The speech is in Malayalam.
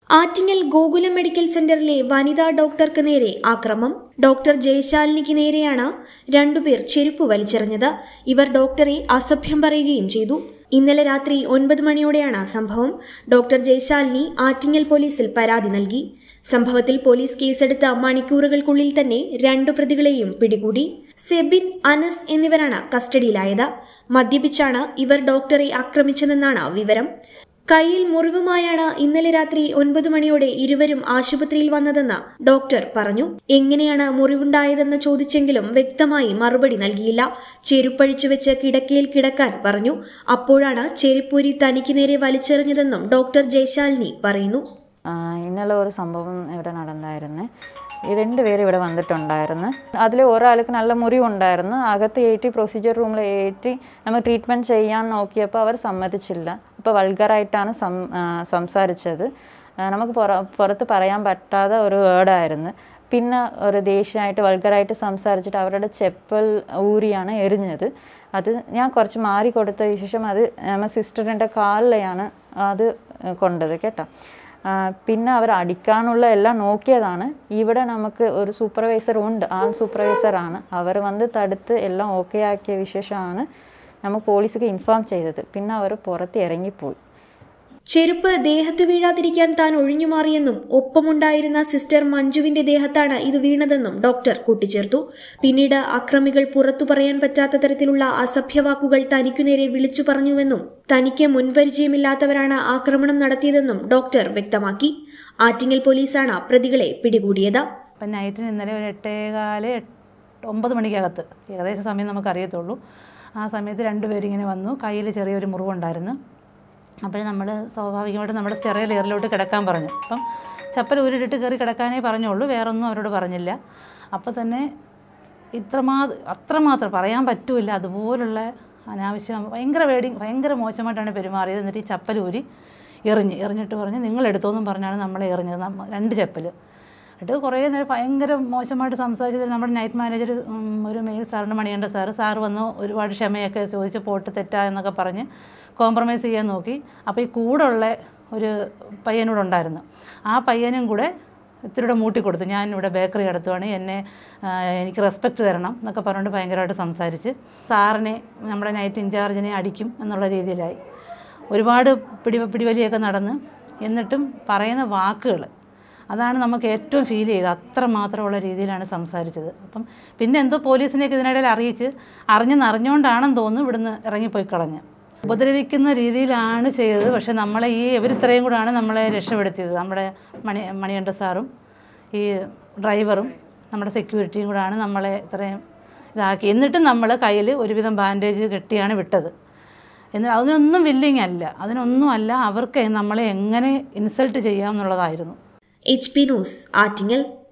ആറ്റിങ്ങൽ ഗോകുലം മെഡിക്കൽ സെന്ററിലെ വനിതാ ഡോക്ടർക്ക് നേരെ ആക്രമം ഡോക്ടർ ജയശാലിനിക്ക് നേരെയാണ് രണ്ടുപേർ ചെരുപ്പ് വലിച്ചെറിഞ്ഞത് ഇവർ ഡോക്ടറെ അസഭ്യം പറയുകയും ചെയ്തു ഇന്നലെ രാത്രി ഒൻപത് മണിയോടെയാണ് സംഭവം ഡോക്ടർ ജയശാലിനി ആറ്റിങ്ങൽ പോലീസിൽ പരാതി നൽകി സംഭവത്തിൽ പോലീസ് കേസെടുത്ത മണിക്കൂറുകൾക്കുള്ളിൽ തന്നെ രണ്ടു പ്രതികളെയും പിടികൂടി സെബിൻ അനസ് എന്നിവരാണ് കസ്റ്റഡിയിലായത് മദ്യപിച്ചാണ് ഇവർ ഡോക്ടറെ ആക്രമിച്ചതെന്നാണ് വിവരം കയ്യിൽ മുറിവുമായാണ് ഇന്നലെ രാത്രി ഒൻപത് മണിയോടെ ഇരുവരും ആശുപത്രിയിൽ വന്നതെന്ന് ഡോക്ടർ പറഞ്ഞു എങ്ങനെയാണ് മുറിവുണ്ടായതെന്ന് ചോദിച്ചെങ്കിലും വ്യക്തമായി മറുപടി നൽകിയില്ല ചെരുപ്പഴിച്ചു വെച്ച് കിടക്കയിൽ കിടക്കാൻ പറഞ്ഞു അപ്പോഴാണ് ചെരുപ്പൂരി തനിക്ക് നേരെ വലിച്ചെറിഞ്ഞതെന്നും ഡോക്ടർ ജയശാലിനി പറയുന്നു ആ, ഇന്നലെ ഒരു സംഭവം ഇവിടെ നടന്നായിരുന്നു ഈ രണ്ട് പേര് ഇവിടെ വന്നിട്ടുണ്ടായിരുന്നു അതിൽ ഒരാൾക്ക് നല്ല മുറിവുണ്ടായിരുന്നു അകത്ത് ഏറ്റി പ്രൊസീജിയർ റൂമിൽ ഏറ്റി നമ്മൾ ട്രീറ്റ്മെൻറ്റ് ചെയ്യാൻ നോക്കിയപ്പോൾ അവർ സമ്മതിച്ചില്ല അപ്പോൾ വൾഗറായിട്ടാണ് സം ആ, സംസാരിച്ചത് ആ, നമുക്ക് പുറ പുറത്ത് പറയാൻ പറ്റാത്ത ഒരു വേർഡായിരുന്നു പിന്നെ ഒരു ദേഷ്യമായിട്ട് വൾഗറായിട്ട് സംസാരിച്ചിട്ട് അവരുടെ ചെപ്പൽ ഊരിയാണ് എറിഞ്ഞത് അത് ഞാൻ കുറച്ച് മാറി കൊടുത്ത ശേഷം അത് നമ്മൾ സിസ്റ്ററിൻ്റെ കാലിലെയാണ് അത് കൊണ്ടത് കേട്ടോ ആ, പിന്നെ അവർ അടിക്കാനുള്ള എല്ലാം നോക്കിയതാണ് ഇവിടെ നമുക്ക് ഒരു സൂപ്പർവൈസർ ഉണ്ട് ആൾ സൂപ്പർവൈസറാണ് അവർ വന്ന് തടുത്ത് എല്ലാം ഓക്കെ ആക്കിയ വിശേഷമാണ് നമ്മൾ പോലീസിക്ക് ഇൻഫോം ചെയ്തത് പിന്നെ അവർ പുറത്ത് ഇറങ്ങിപ്പോയി ചെരുപ്പ് ദേഹത്ത് വീഴാതിരിക്കാൻ താൻ ഒഴിഞ്ഞുമാറിയെന്നും ഒപ്പമുണ്ടായിരുന്ന സിസ്റ്റർ മഞ്ജുവിന്റെ ദേഹത്താണ് ഇത് വീണതെന്നും ഡോക്ടർ കൂട്ടിച്ചേർത്തു പിന്നീട് അക്രമികൾ പുറത്തു പറയാൻ പറ്റാത്ത തരത്തിലുള്ള അസഭ്യവാക്കുകൾ തനിക്കു നേരെ വിളിച്ചു പറഞ്ഞുവെന്നും തനിക്ക് മുൻപരിചയമില്ലാത്തവരാണ് ആക്രമണം നടത്തിയതെന്നും ഡോക്ടർ വ്യക്തമാക്കി ആറ്റിങ്ങൽ പോലീസാണ് പ്രതികളെ പിടികൂടിയത് അപ്പം നൈറ്റിന് ഇന്നലെ ഒരു എട്ടേകാല് എട്ട് ഒമ്പത് മണിക്കകത്ത് ഏകദേശം സമയം നമുക്കറിയത്തുള്ളൂ ആ സമയത്ത് രണ്ടുപേരിങ്ങനെ വന്നു കയ്യിൽ ചെറിയൊരു മുറിവുണ്ടായിരുന്നു അപ്പോൾ നമ്മൾ സ്വാഭാവികമായിട്ടും നമ്മുടെ ചെറിയ ലെയറിലോട്ട് കിടക്കാൻ പറഞ്ഞു അപ്പം ചപ്പൽ ഊരിട്ടിട്ട് കയറി കിടക്കാനേ പറഞ്ഞുള്ളൂ വേറൊന്നും അവരോട് പറഞ്ഞില്ല അപ്പോൾ തന്നെ ഇത്രമാ അത്രമാത്രം പറയാൻ പറ്റൂല അതുപോലുള്ള അനാവശ്യം ഭയങ്കര വേടി ഭയങ്കര മോശമായിട്ടാണ് പെരുമാറിയത് എന്നിട്ട് ഈ ചപ്പൽ ഊരി എറിഞ്ഞ് എറിഞ്ഞിട്ട് പറഞ്ഞ് നിങ്ങൾ എടുത്തോന്നും പറഞ്ഞാണ് നമ്മളെ എറിഞ്ഞത് നമ്മ രണ്ട് ചപ്പൽ എന്നിട്ട് കുറേ നേരം ഭയങ്കര മോശമായിട്ട് സംസാരിച്ചത് നമ്മുടെ നൈറ്റ് മാനേജർ ഒരു മെയിൽ സാറിന് മണിയേണ്ട സാറ് സാറ് വന്ന് ഒരുപാട് ക്ഷമയൊക്കെ ചോദിച്ച് പോട്ട് തെറ്റാ എന്നൊക്കെ പറഞ്ഞ് കോംപ്രമൈസ് ചെയ്യാൻ നോക്കി അപ്പോൾ ഈ കൂടെയുള്ള ഒരു പയ്യനോട് ഉണ്ടായിരുന്നു ആ പയ്യനും കൂടെ ഇത്തിരിയുടെ മൂട്ടി കൊടുത്തു ഞാൻ ഇവിടെ ബേക്കറി നടത്തുവാണ് എന്നെ ആ, എനിക്ക് റെസ്പെക്റ്റ് തരണം എന്നൊക്കെ പറഞ്ഞുകൊണ്ട് ഭയങ്കരമായിട്ട് സംസാരിച്ച് സാറിനെ നമ്മുടെ നൈറ്റ് ഇൻചാർജിനെ അടിക്കും എന്നുള്ള രീതിയിലായി ഒരുപാട് പിടി പിടിവലിയൊക്കെ നടന്ന് എന്നിട്ടും പറയുന്ന വാക്കുകൾ അതാണ് നമുക്ക് ഏറ്റവും ഫീൽ ചെയ്തത് അത്ര മാത്രമുള്ള രീതിയിലാണ് സംസാരിച്ചത് അപ്പം പിന്നെ എന്തോ പോലീസിനെയൊക്കെ ഇതിനിടയിൽ അറിയിച്ച് അറിഞ്ഞെന്ന് അറിഞ്ഞുകൊണ്ടാണെന്ന് തോന്നുന്നു ഇവിടുന്ന് ഇറങ്ങിപ്പോയി കളഞ്ഞ് ഉപദ്രവിക്കുന്ന രീതിയിലാണ് ചെയ്തത് പക്ഷെ നമ്മളെ ഈ ഇവരിത്രയും കൂടാണ് നമ്മളെ രക്ഷപ്പെടുത്തിയത് നമ്മുടെ മണി മണികണ്ഠ സാറും ഈ ഡ്രൈവറും നമ്മുടെ സെക്യൂരിറ്റിയും കൂടാണ് നമ്മളെ ഇത്രയും ഇതാക്കി എന്നിട്ടും നമ്മൾ കയ്യിൽ ഒരുവിധം ബാൻഡേജ് കെട്ടിയാണ് വിട്ടത് എന്നാൽ അതിനൊന്നും വില്ലിങ് അല്ല അതിനൊന്നും അല്ല അവർക്ക് നമ്മളെ എങ്ങനെ ഇൻസൾട്ട് ചെയ്യാം എന്നുള്ളതായിരുന്നു എച്ച് പി ന്യൂസ് ആറ്റിങ്ങൽ